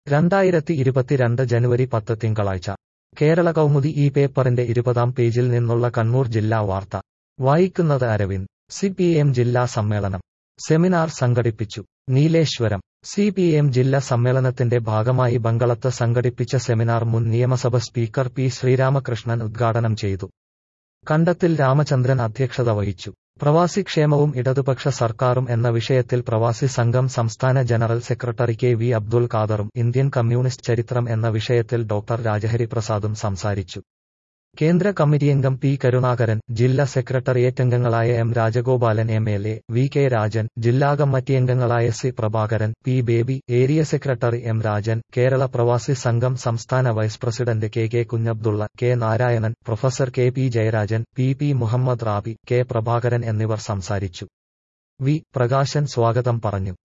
രണ്ടായിരത്തി ഇരുപത്തിരണ്ട് ജനുവരി പത്ത് തിങ്കളാഴ്ച കേരള കൗമുദി ഈ പേപ്പറിന്റെ ഇരുപതാം പേജിൽ നിന്നുള്ള കണ്ണൂർ ജില്ലാ വാർത്ത വായിക്കുന്നത് അരവിന്ദ് സി പി എം ജില്ലാ സമ്മേളനം സെമിനാർ സംഘടിപ്പിച്ചു നീലേശ്വരം സി പി എം ജില്ലാ സമ്മേളനത്തിന്റെ ഭാഗമായി ബങ്കളത്ത് സംഘടിപ്പിച്ച സെമിനാർ മുൻ നിയമസഭ സ്പീക്കർ പി ശ്രീരാമകൃഷ്ണൻ ഉദ്ഘാടനം ചെയ്തു കണ്ടത്തിൽ രാമചന്ദ്രൻ അധ്യക്ഷത വഹിച്ചു പ്രവാസി ക്ഷേമവും ഇടതുപക്ഷ സർക്കാരും എന്ന വിഷയത്തിൽ പ്രവാസി സംഘം സംസ്ഥാന general secretary K V Abdul ഖാദറും ഇന്ത്യൻ കമ്മ്യൂണിസ്റ്റ് ചരിത്രം എന്ന വിഷയത്തിൽ ഡോക്ടർ രാജഹരി പ്രസാദും സംസാരിച്ചു കേന്ദ്ര കമ്മിറ്റിയംഗം പി കരുണാകരൻ ജില്ലാ സെക്രട്ടേറിയറ്റ് അംഗങ്ങളായ M Rajagopalan M L A V K Rajan ജില്ലാ കമ്മിറ്റി അംഗങ്ങളായ C Prabhakaran P Baby area secretary M Rajan Kerala പ്രവാസി സംഘം സംസ്ഥാന vice president K K Kunhabdulla K Narayanan professor K P Jayarajan P P Muhammad Rabi K Prabhakaran എന്നിവർ സംസാരിച്ചു വി പ്രകാശൻ സ്വാഗതം പറഞ്ഞു